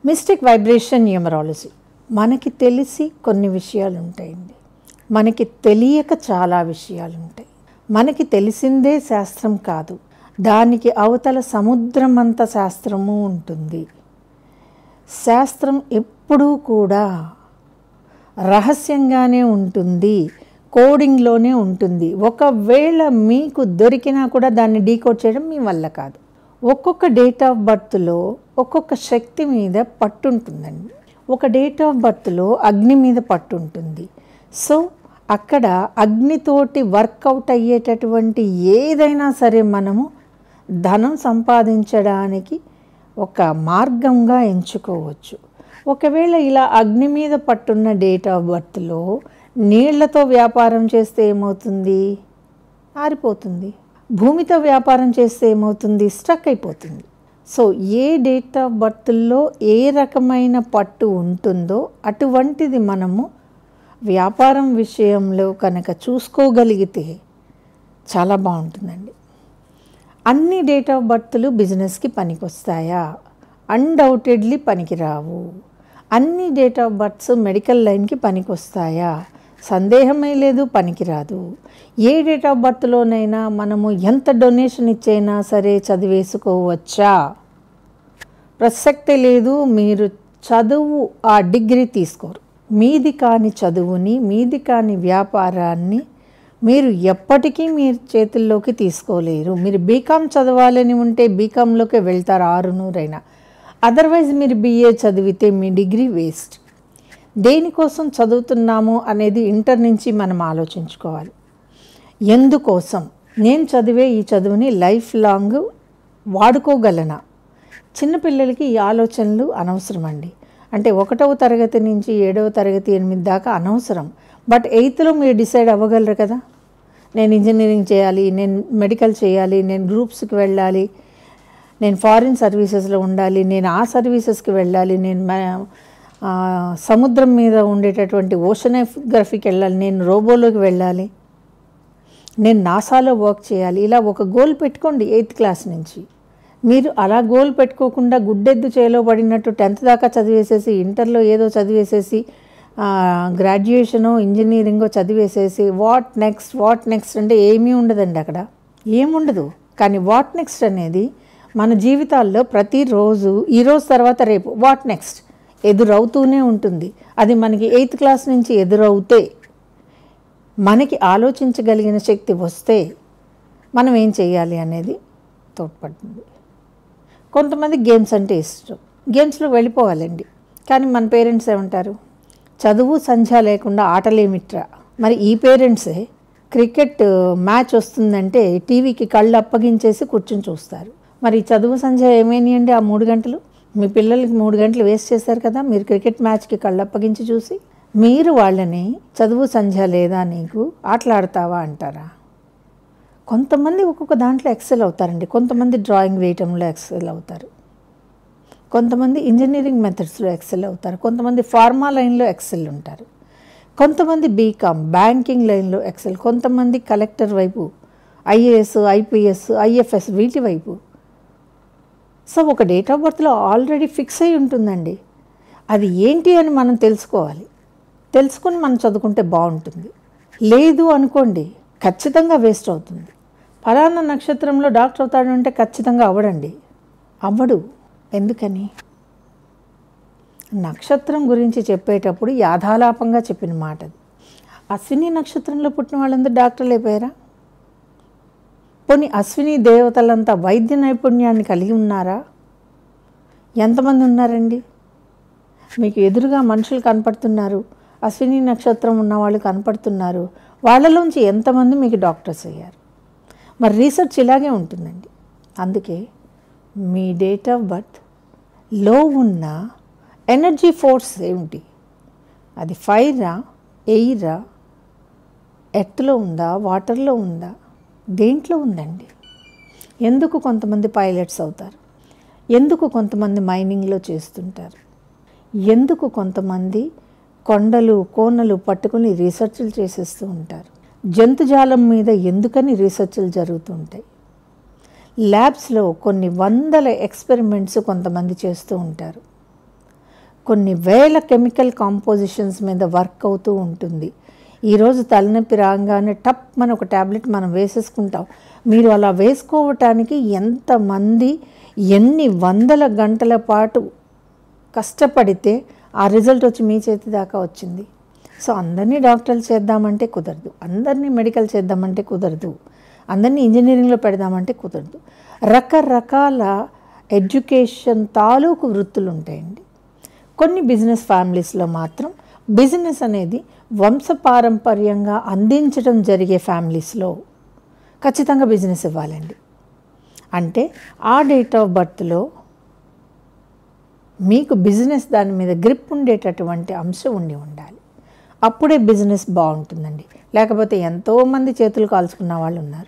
mystic vibration numerology మనకి తెలిసి కొన్ని విషయాలు ఉంటాయండి మనకి తెలియక చాలా విషయాలు ఉంటాయి మనకి తెలిసిందే శాస్త్రం కాదు దానికి అవతల సముద్రం అంత శాస్త్రము ఉంటుంది శాస్త్రం ఎప్పుడూ కూడా రహస్యంగానే ఉంటుంది కోడింగ్లోనే ఉంటుంది ఒకవేళ మీకు దొరికినా కూడా దాన్ని డీకోడ్ చేయడం మీ వల్ల కాదు ఒక్కొక్క డేట్ ఆఫ్ బర్త్లో ఒక్కొక్క శక్తి మీద పట్టు ఉంటుందండి ఒక డేట్ ఆఫ్ బర్త్లో అగ్ని మీద పట్టు ఉంటుంది సో అక్కడ అగ్నితోటి వర్కౌట్ అయ్యేటటువంటి ఏదైనా సరే మనము ధనం సంపాదించడానికి ఒక మార్గంగా ఎంచుకోవచ్చు ఒకవేళ ఇలా అగ్ని మీద పట్టున్న డేట్ ఆఫ్ బర్త్లో నీళ్లతో వ్యాపారం చేస్తే ఏమవుతుంది ఆరిపోతుంది భూమితో వ్యాపారం చేస్తే ఏమవుతుంది స్ట్రక్ అయిపోతుంది సో ఏ డేట్ ఆఫ్ బర్త్లో ఏ రకమైన పట్టు ఉంటుందో అటువంటిది మనము వ్యాపారం విషయంలో కనుక చూసుకోగలిగితే చాలా బాగుంటుందండి అన్ని డేట్ ఆఫ్ బర్త్లు బిజినెస్కి పనికొస్తాయా అన్డౌటెడ్లీ పనికిరావు అన్ని డేట్ ఆఫ్ బర్త్స్ మెడికల్ లైన్కి పనికొస్తాయా సందేహమే లేదు పనికిరాదు ఏ డేట్ ఆఫ్ బర్త్లోనైనా మనము ఎంత డొనేషన్ ఇచ్చైనా సరే చదివేసుకోవచ్చా ప్రసక్తే లేదు మీరు చదువు ఆ డిగ్రీ తీసుకోరు మీది కాని చదువుని మీది కాని వ్యాపారాన్ని మీరు ఎప్పటికీ మీరు చేతుల్లోకి తీసుకోలేరు మీరు బీకామ్ చదవాలని ఉంటే బీకాంలోకి వెళ్తారు ఆరు నూరైనా అదర్వైజ్ మీరు బీఏ చదివితే మీ డిగ్రీ వేస్ట్ దేనికోసం చదువుతున్నాము అనేది ఇంటర్ నుంచి మనం ఆలోచించుకోవాలి ఎందుకోసం నేను చదివే ఈ చదువుని లైఫ్ లాంగ్ వాడుకోగలనా చిన్నపిల్లలకి ఈ ఆలోచనలు అనవసరం అండి అంటే ఒకటవ తరగతి నుంచి ఏడవ తరగతి ఎనిమిది దాకా అనవసరం బట్ ఎయిత్లో మీరు డిసైడ్ అవ్వగలరు కదా నేను ఇంజనీరింగ్ చేయాలి నేను మెడికల్ చేయాలి నేను గ్రూప్స్కి వెళ్ళాలి నేను ఫారిన్ సర్వీసెస్లో ఉండాలి నేను ఆ సర్వీసెస్కి వెళ్ళాలి నేను మ- ఆ, సముద్రం మీద ఉండేటటువంటి ఓషనోగ్రఫీకి వెళ్ళాలి నేను రోబోలోకి వెళ్ళాలి నేను నాసాలో వర్క్ చేయాలి ఇలా ఒక గోల్ పెట్టుకోండి ఎయిత్ క్లాస్ నుంచి మీరు అలా గోల్ పెట్టుకోకుండా గుడ్డెద్దు చేలో పడినట్టు టెన్త్ దాకా చదివేసేసి ఇంటర్లో ఏదో చదివేసేసి గ్రాడ్యుయేషనో ఇంజనీరింగో చదివేసేసి వాట్ నెక్స్ట్ వాట్ నెక్స్ట్ అంటే ఏమీ ఉండదండి అక్కడ ఏముండదు కానీ వాట్ నెక్స్ట్ అనేది మన జీవితాల్లో ప్రతిరోజు ఈ రోజు తర్వాత రేపు వాట్ నెక్స్ట్ ఎదురవుతూనే ఉంటుంది అది మనకి ఎయిత్ క్లాస్ నుంచి ఎదురవుతే మనకి ఆలోచించగలిగిన శక్తి వస్తే మనం ఏం చేయాలి అనేది తోడ్పడుతుంది కొంతమంది గేమ్స్ అంటే ఇష్టం గేమ్స్లో వెళ్ళిపోవాలండి కానీ మన పేరెంట్స్ ఏమంటారు చదువు సంధ్య లేకుండా ఆటలేమిట్రా మరి ఈ పేరెంట్సే క్రికెట్ మ్యాచ్ వస్తుందంటే టీవీకి కళ్ళు అప్పగించేసి కూర్చొని చూస్తారు మరి ఈ చదువు సంధ్య ఏమైనాయండి ఆ మూడు గంటలు మీ పిల్లలకి మూడు గంటలు వేస్ట్ చేశారు కదా మీరు క్రికెట్ మ్యాచ్కి కళ్ళు అప్పగించి చూసి మీరు వాళ్ళని చదువు సంధ్య లేదా నీకు ఆటలాడతావా అంటారా కొంతమంది ఒక్కొక్క దాంట్లో ఎక్సెల్ అవుతారండి కొంతమంది డ్రాయింగ్ వేయటంలో ఎక్సెల్ అవుతారు కొంతమంది ఇంజనీరింగ్ మెథడ్స్లో ఎక్సెల్ అవుతారు కొంతమంది ఫార్మా లైన్లో ఎక్సెల్ ఉంటారు కొంతమంది బీకామ్ బ్యాంకింగ్ లైన్లో ఎక్సెల్ కొంతమంది కలెక్టర్ వైపు ఐఏఎస్ ఐపీఎస్ ఐఎఫ్ఎస్ వీటి వైపు సో ఒక డేట్ ఆఫ్ బర్త్లో ఆల్రెడీ ఫిక్స్ అయి ఉంటుందండి అది ఏంటి అని మనం తెలుసుకోవాలి తెలుసుకుని మనం చదువుకుంటే బాగుంటుంది లేదు అనుకోండి ఖచ్చితంగా వేస్ట్ అవుతుంది ఫలానా నక్షత్రంలో డాక్టర్ అవుతాడు అంటే ఖచ్చితంగా అవ్వడండి అవ్వడు ఎందుకని నక్షత్రం గురించి చెప్పేటప్పుడు యాథాలాపంగా చెప్పిన మాట అది అశ్విని నక్షత్రంలో పుట్టిన వాళ్ళందరూ డాక్టర్లు అయిపోయారా పోనీ అశ్విని దేవతలంతా వైద్య నైపుణ్యాన్ని కలిగి ఉన్నారా ఎంతమంది ఉన్నారండి మీకు ఎదురుగా మనుషులు కనపడుతున్నారు అశ్విని నక్షత్రం ఉన్న వాళ్ళు కనపడుతున్నారు వాళ్ళలోంచి ఎంతమంది మీకు డాక్టర్స్ అయ్యారు మరి రీసెర్చ్ ఇలాగే ఉంటుందండి అందుకే మీ డేట్ ఆఫ్ బర్త్ లో ఉన్న ఎనర్జీ ఫోర్స్ ఏమిటి అది ఫైరా ఎయిరా ఎర్త్లో ఉందా వాటర్లో ఉందా దేంట్లో ఉందండి ఎందుకు కొంతమంది పైలట్స్ అవుతారు ఎందుకు కొంతమంది మైనింగ్లో చేస్తుంటారు ఎందుకు కొంతమంది కొండలు కోనలు పట్టుకుని రీసెర్చ్లు చేసేస్తూ ఉంటారు జంతుజాలం మీద ఎందుకని రీసెర్చ్లు జరుగుతూ ఉంటాయి ల్యాబ్స్లో కొన్ని వందల ఎక్స్పెరిమెంట్స్ కొంతమంది చేస్తూ ఉంటారు కొన్ని వేల కెమికల్ కాంపోజిషన్స్ మీద వర్క్ అవుతూ ఉంటుంది ఈరోజు తలనొప్పి రాగానే టప్ మన ఒక ట్యాబ్లెట్ మనం వేసేసుకుంటాం మీరు అలా వేసుకోవటానికి ఎంతమంది ఎన్ని వందల గంటల పాటు కష్టపడితే ఆ రిజల్ట్ వచ్చి మీ చేతి దాకా వచ్చింది సో అందరినీ డాక్టర్లు చేద్దామంటే కుదరదు అందరినీ మెడికల్ చేద్దామంటే కుదరదు అందరినీ ఇంజనీరింగ్లో పెడదామంటే కుదరదు రకరకాల ఎడ్యుకేషన్ తాలూకు వృత్తులు ఉంటాయండి కొన్ని బిజినెస్ ఫ్యామిలీస్లో మాత్రం బిజినెస్ అనేది వంశపారంపర్యంగా అందించడం జరిగే ఫ్యామిలీస్లో ఖచ్చితంగా బిజినెస్ ఇవ్వాలండి అంటే ఆ డేట్ ఆఫ్ బర్త్లో మీకు బిజినెస్ దాని మీద గ్రిప్ ఉండేటటువంటి అంశం ఉండి ఉండాలి అప్పుడే బిజినెస్ బాగుంటుందండి లేకపోతే ఎంతోమంది చేతులు కాల్చుకున్న వాళ్ళు ఉన్నారు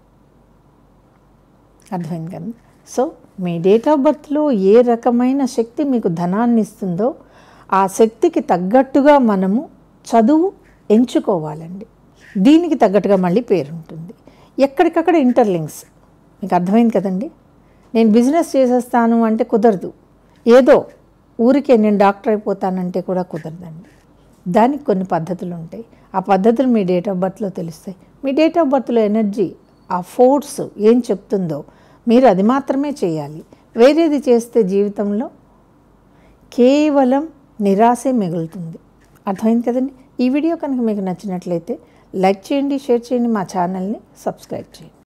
అర్థమైంది కదా సో మీ డేట్ ఆఫ్ బర్త్లో ఏ రకమైన శక్తి మీకు ధనాన్ని ఇస్తుందో ఆ శక్తికి తగ్గట్టుగా మనము చదువు ఎంచుకోవాలండి దీనికి తగ్గట్టుగా మళ్ళీ పేరు ఉంటుంది ఎక్కడికక్కడ ఇంటర్లింక్స్ మీకు అర్థమైంది కదండి నేను బిజినెస్ చేసేస్తాను అంటే కుదరదు ఏదో ఊరికే నేను డాక్టర్ అయిపోతానంటే కూడా కుదరదండి దానికి కొన్ని పద్ధతులు ఉంటాయి ఆ పద్ధతులు మీ డేట్ ఆఫ్ బర్త్లో తెలుస్తాయి మీ డేట్ ఆఫ్ బర్త్లో ఎనర్జీ ఆ ఫోర్స్ ఏం చెప్తుందో మీరు అది మాత్రమే చేయాలి వేరేది చేస్తే జీవితంలో కేవలం నిరాశే మిగులుతుంది అర్థమైంది కదండి ఈ వీడియో కనుక మీకు నచ్చినట్లయితే లైక్ చేయండి షేర్ చేయండి మా ఛానల్ని సబ్స్క్రైబ్ చేయండి